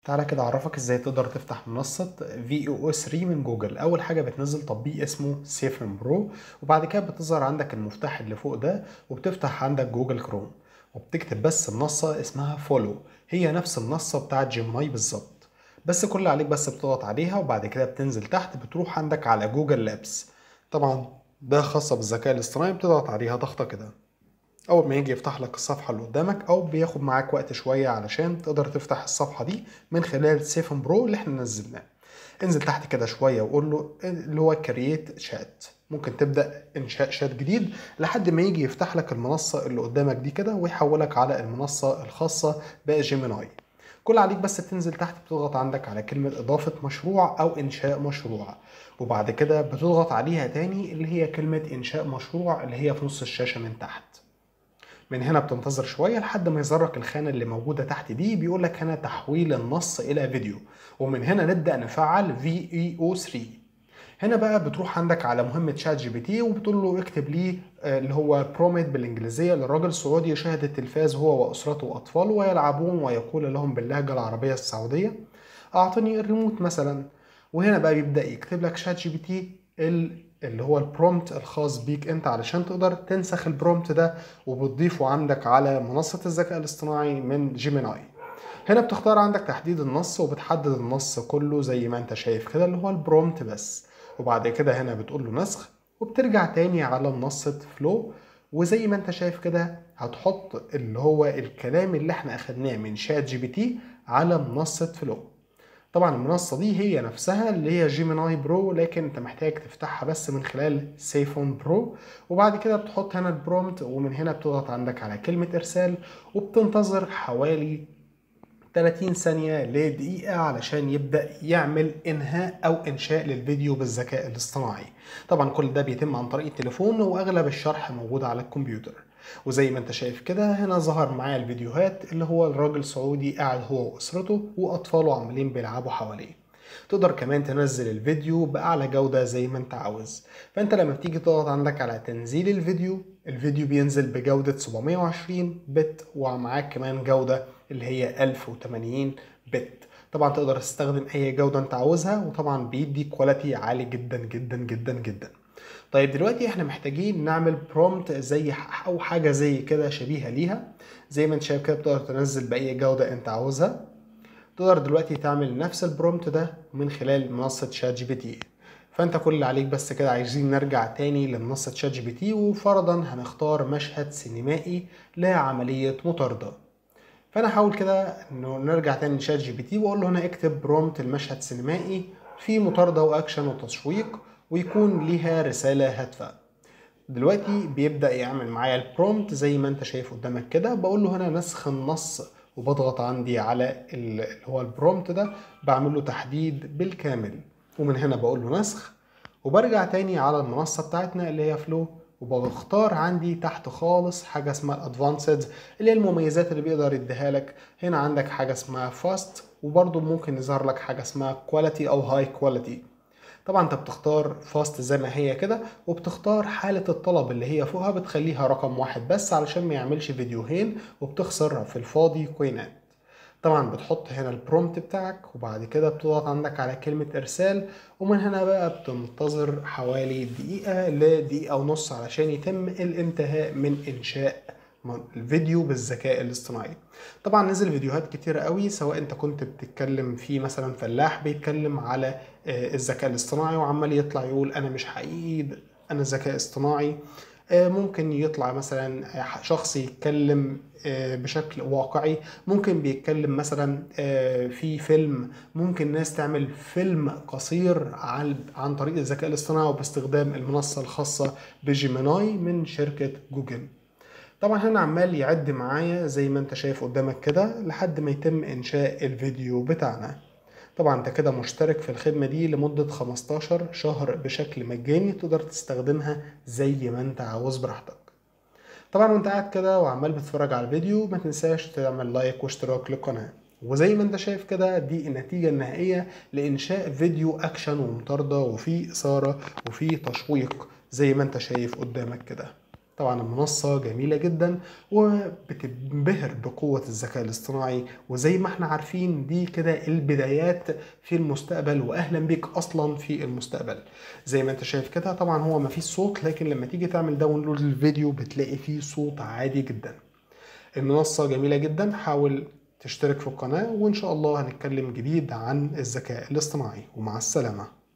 تعالى كده اعرفك ازاي تقدر تفتح منصة في او 3 من جوجل اول حاجة بتنزل تطبيق اسمه سيفن برو وبعد كده بتظهر عندك المفتاح اللي فوق ده وبتفتح عندك جوجل كروم وبتكتب بس منصة اسمها فولو هي نفس المنصة بتاعت جيماي بالظبط بس كل اللي عليك بس بتضغط عليها وبعد كده بتنزل تحت بتروح عندك على جوجل لابس طبعا ده خاصة بالذكاء الاصطناعي بتضغط عليها ضغطة كده اول ما يجي يفتح لك الصفحه اللي قدامك او بياخد معاك وقت شويه علشان تقدر تفتح الصفحه دي من خلال سيفن برو اللي احنا نزلناه انزل تحت كده شويه وقول له اللي هو كرييت شات ممكن تبدا انشاء شات جديد لحد ما يجي يفتح لك المنصه اللي قدامك دي كده ويحولك على المنصه الخاصه بجيميناي كل عليك بس بتنزل تحت بتضغط عندك على كلمة إضافة مشروع أو إنشاء مشروع وبعد كده بتضغط عليها تاني اللي هي كلمة إنشاء مشروع اللي هي في نص الشاشة من تحت من هنا بتنتظر شوية لحد ما يظهرك الخانة اللي موجودة تحت دي بيقول لك هنا تحويل النص إلى فيديو ومن هنا نبدأ نفعل VEO3 هنا بقى بتروح عندك على مهمة شات جي بي تي وبتقول له اكتب لي اللي هو بروميت بالإنجليزية للراجل سعودي يشاهد التلفاز هو وأسرته وأطفاله ويلعبون ويقول لهم باللهجة العربية السعودية أعطني الريموت مثلا وهنا بقى بيبدأ يكتب لك شات جي بي تي اللي هو البرومت الخاص بيك انت علشان تقدر تنسخ البرومت ده وبتضيفه عندك على منصة الذكاء الاصطناعي من جيميناي هنا بتختار عندك تحديد النص وبتحدد النص كله زي ما انت شايف كده اللي هو البرومت بس وبعد كده هنا بتقول له نسخ وبترجع تاني على منصة فلو وزي ما انت شايف كده هتحط اللي هو الكلام اللي احنا اخدناه من شات جي بي تي على منصة فلو طبعا المنصه دي هي نفسها اللي هي جيميناي برو لكن انت محتاج تفتحها بس من خلال سيفون برو وبعد كده بتحط هنا البرومت ومن هنا بتضغط عندك على كلمه ارسال وبتنتظر حوالي 30 ثانية لدقيقة علشان يبدأ يعمل إنهاء أو إنشاء للفيديو بالذكاء الاصطناعي طبعا كل ده بيتم عن طريق التليفون وأغلب الشرح موجود على الكمبيوتر وزي ما انت شايف كده هنا ظهر معايا الفيديوهات اللي هو الراجل سعودي قاعد هو واسرته واطفاله عمالين بيلعبوا حواليه تقدر كمان تنزل الفيديو بأعلى جودة زي ما انت عاوز فانت لما بتيجي تضغط عندك على تنزيل الفيديو الفيديو بينزل بجودة 720 بت ومعاك كمان جودة اللي هي 1080 بت طبعا تقدر تستخدم اي جودة انت عاوزها وطبعا بيدي كواليتي عالي جدا جدا جدا جدا طيب دلوقتي احنا محتاجين نعمل برومت زي او حاجه زي كده شبيهه ليها زي ما انت شايف كده بتقدر تنزل باي جوده انت عاوزها تقدر دلوقتي تعمل نفس البرومت ده من خلال منصه شات جي بي تي فانت كل اللي عليك بس كده عايزين نرجع تاني لمنصه شات جي بي تي وفرضا هنختار مشهد سينمائي لعمليه مطارده فانا هحاول كده انه نرجع تاني لشات جي بي تي واقول له هنا اكتب برومت المشهد السينمائي في مطارده واكشن وتشويق ويكون ليها رسالة هادفة دلوقتي بيبدأ يعمل معايا البرومت زي ما انت شايف قدامك كده بقول له هنا نسخ النص وبضغط عندي على اللي هو البرومت ده بعمل له تحديد بالكامل ومن هنا بقول له نسخ وبرجع تاني على المنصة بتاعتنا اللي هي فلو وبختار عندي تحت خالص حاجة اسمها الادفانسد اللي هي المميزات اللي بيقدر يديها لك هنا عندك حاجة اسمها فاست وبرضه ممكن يظهر لك حاجة اسمها كواليتي او هاي كواليتي طبعا انت بتختار فاست زي ما هي كده وبتختار حالة الطلب اللي هي فوقها بتخليها رقم واحد بس علشان ما يعملش فيديوهين وبتخسر في الفاضي كوينات طبعا بتحط هنا البرومت بتاعك وبعد كده بتضغط عندك على كلمة ارسال ومن هنا بقى بتنتظر حوالي دقيقة لدقيقة ونص علشان يتم الانتهاء من انشاء الفيديو بالذكاء الاصطناعي طبعا نزل فيديوهات كتيرة قوي سواء انت كنت بتتكلم في مثلا فلاح بيتكلم على الذكاء الاصطناعي وعمال يطلع يقول انا مش حقيقي انا ذكاء اصطناعي ممكن يطلع مثلا شخص يتكلم بشكل واقعي ممكن بيتكلم مثلا في فيلم ممكن ناس تعمل فيلم قصير عن طريق الذكاء الاصطناعي وباستخدام المنصة الخاصة بجيميناي من شركة جوجل طبعا هنا عمال يعد معايا زي ما انت شايف قدامك كده لحد ما يتم انشاء الفيديو بتاعنا طبعا انت كده مشترك في الخدمة دي لمدة 15 شهر بشكل مجاني تقدر تستخدمها زي ما انت عاوز براحتك طبعا وانت قاعد كده وعمال بتتفرج على الفيديو ما تنساش تعمل لايك واشتراك للقناة وزي ما انت شايف كده دي النتيجة النهائية لإنشاء فيديو أكشن ومطاردة وفيه إثارة وفيه تشويق زي ما انت شايف قدامك كده طبعا المنصة جميلة جدا وبتنبهر بقوة الذكاء الاصطناعي وزي ما احنا عارفين دي كده البدايات في المستقبل واهلا بيك اصلا في المستقبل زي ما انت شايف كده طبعا هو مفيش صوت لكن لما تيجي تعمل داونلود للفيديو بتلاقي فيه صوت عادي جدا المنصة جميلة جدا حاول تشترك في القناة وإن شاء الله هنتكلم جديد عن الذكاء الاصطناعي ومع السلامة